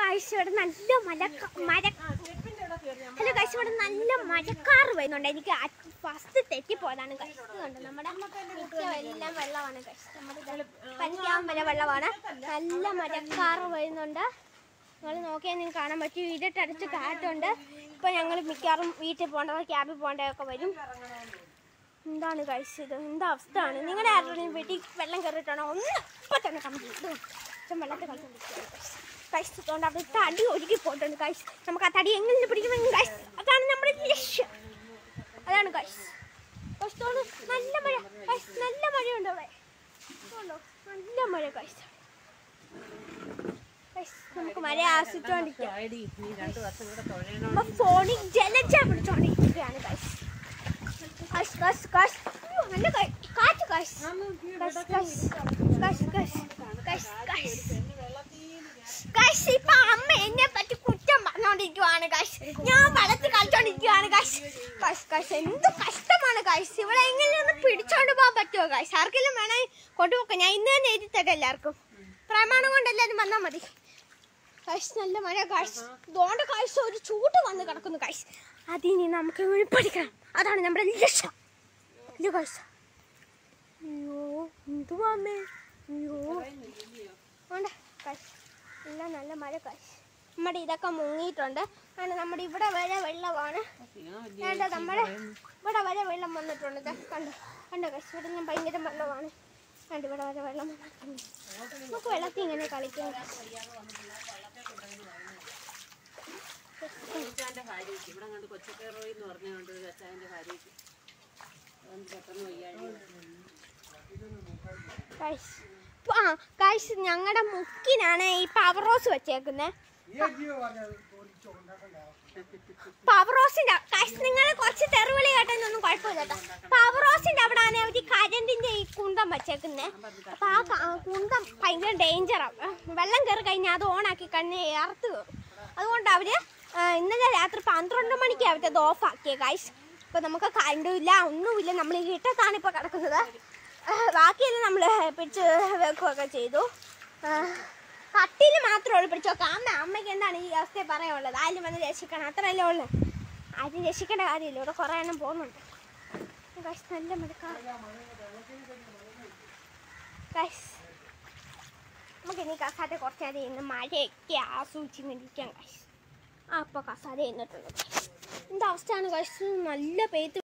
കാഴ്ച ഇവിടെ നല്ല മല മര ഹലോ കാഴ്ച ഇവിടെ നല്ല മഴക്കാറ് വരുന്നുണ്ട് എനിക്ക് ഫസ്റ്റ് തെറ്റിപ്പോയതാണ് കഴിച്ച് കണ്ടത് നമ്മുടെ മിക്ക എല്ലാം വെള്ളമാണ് കഴിച്ചത് നമ്മുടെ പനിക്കാൻ വരെ വെള്ളമാണ് നല്ല മഴക്കാറ് വരുന്നുണ്ട് നിങ്ങൾ നോക്കിയാൽ നിങ്ങൾക്ക് കാണാൻ പറ്റും ഇരുട്ടടിച്ച് കാറ്റുണ്ട് ഇപ്പൊ ഞങ്ങൾ മിക്കവാറും വീട്ടിൽ പോകേണ്ടവർ ക്യാബിൽ പോകേണ്ടതൊക്കെ വരും എന്താണ് കഴിച്ചത് എന്താ അവസ്ഥയാണ് നിങ്ങളുടെ ആരുടെയും വീട്ടിൽ വെള്ളം കയറിയിട്ടാണോ ഒന്ന് ഇപ്പൊ തന്നെ കംപ്ലീറ്റ് വെള്ളത്തിൽ കളിച്ചോണ്ടിരിക്കുകയാണ് കഴിച്ചതുകൊണ്ട് അവിടെ തടി ഒഴുകി പോയിട്ടുണ്ട് കഴിച്ച് നമുക്ക് ആ തടി എങ്ങനെ പിടിക്കുമെങ്കിൽ കഴിച്ച് അതാണ് നമ്മുടെ ലക്ഷ്യം അതാണ് കഴിച്ച് കഴിച്ചതുകൊണ്ട് നല്ല മഴ കഴിച്ച് നല്ല മഴയുണ്ട് അവിടെ കണ്ടോ? നല്ല മഴ കഴിച്ച നമുക്ക് മഴ ആസ്വദിച്ചോണ്ടിരിക്കാം ആയിടി നീ രണ്ടു വർഷം കൂടെ തൊഴയണം അമ്മ ഫോണിൽ ജലജ പിടിച്ചോണ്ടിരിക്കുകയാണ് കഴിച്ച് കഷ് കഷ് കഷ് അയ്യോ, നല്ല കാ- കാറ്റ് കഷ് കഷ് കഷ് കഷ് കഷ് കഷ് കഷ് കഷ് ഇപ്പൊ അമ്മ എന്നെ പറ്റി കുറ്റം പറഞ്ഞോണ്ടിരിക്കുവാണ് കഷ് ഞാൻ വെള്ളത്തിൽ കളിച്ചോണ്ടിരിക്കുവാണ് കഷ് കഷ് കഷ് എന്ത് കഷ്ടമാണ് കഷ് ഇവിടെ എങ്ങനെയൊന്ന് പിടിച്ചോണ്ട് പോകാൻ പറ്റുമോ കഷ് ആർക്കെങ്കിലും വേണേ കൊണ്ടുപോക്കാം ഞാൻ ഇന്ന് തന്നെ എഴുതി തരാം എല്ലാവർക്കും പ്രമാണം കൊണ്ട് എല്ലാവരും വന്നാൽ മതി കഷ് നല്ല മഴ കഷ് ദോണ്ട കാഴ്ച ഒരു ചൂട് വന്ന് കിടക്കുന്നു കഷ് അതിനി നമുക്ക് ഇങ്ങനെ പഠിക്കണം അതാണ് നമ്മുടെ ലക്ഷ്യം ഇല്ല കാഴ്ച അയ്യോ എന്തുവാ അമ്മേ അയ്യോ വേണ്ട കാശ് എല്ലാം നല്ല മഴ കാശ് നമ്മുടെ ഇതൊക്കെ മുങ്ങിയിട്ടുണ്ട് ആണ് നമ്മുടെ ഇവിടെ വരെ വെള്ളമാണ് വേണ്ട നമ്മുടെ ഇവിടെ വരെ വെള്ളം വന്നിട്ടുണ്ട് ദാ കണ്ടോ കണ്ടോ കാശ് ഇവിടെ ഞാൻ ഭയങ്കര വെള്ളമാണ് കണ്ടോ ഇവിടെ വരെ വെള്ളം വന്നിട്ടുണ്ട് നമുക്ക് വെള്ളത്തിൽ ഇങ്ങനെ കളിക്കാം അച്ചായന്റെ ഭാര്യയ്ക്ക് ഇവിടെ കണ്ട് കൊച്ചക്കേറോയി എന്ന് പറഞ്ഞുകൊണ്ട് ഒരു അച്ചായന്റെ ഭാര്യയ്ക്ക് അതുകൊണ്ട് പെട്ടെന്ന് വയ്യാഴി കാശ് ആ കാശ് ഞങ്ങളുടെ മുക്കിനാണ് ഈ പവർ റോസ് വെച്ചേക്കുന്നത് പവർ റോസിന്റെ കാശ് നിങ്ങൾ കുറച്ച് തെറുവിളി കേട്ടൊന്നും കുഴപ്പമില്ല കേട്ടോ പവർ റോസിന്റെ അവിടെ ആണ് അവർ കരണ്ടിന്റെ ഈ കുന്തം വെച്ചേക്കുന്നത് അപ്പൊ ആ ക- ആ കുന്തം ഭയങ്കര ഡേഞ്ചറാണ് വെള്ളം കയറി കഴിഞ്ഞാൽ അത് ഓണാക്കി കഴിഞ്ഞാൽ ഏർത്ത് കയറും അതുകൊണ്ട് അവര് ആ, ഇന്നലെ രാത്രി പന്ത്രണ്ട് മണിക്ക് അവരത് ഓഫ് ആക്കിയ കാശ് ഇപ്പൊ നമുക്ക് കറണ്ടും ഇല്ല ഒന്നുമില്ല നമ്മൾ ഈ ഇട്ടത്താണ് ഇപ്പൊ കിടക്കുന്നത് ആ, ബാക്കിയെല്ലാം നമ്മൾ പിടിച്ച് വെക്കുകയൊക്കെ ചെയ്തു ആ, കട്ടിൽ മാത്രമേ ഉള്ളൂ പിടിച്ചു നോക്കാം അമ്മ അമ്മയ്ക്ക് എന്താണ് ഈ അവസ്ഥയെ പറയാനുള്ളത് ആരും വന്ന് രക്ഷിക്കണം അത്രയല്ലേ ഉള്ളു ആരും രക്ഷിക്കേണ്ട കാര്യമില്ല ഇവിടെ കുറേ എണ്ണം പോകുന്നുണ്ട് ഗൈസ് നല്ല മഴക്കാർ ഗൈസ് നമുക്ക് ഇനി കസാര കുറച്ച് നേരം ഇന്ന് മഴയൊക്കെ ആസ്വദിച്ച് ഇരിക്കാം ഗൈസ് ആ അപ്പോൾ കസാര എന്നിട്ടുണ്ട് എന്താ അവസ്ഥയാണ് ഗൈസ് നല്ല പെയ്ത്ത്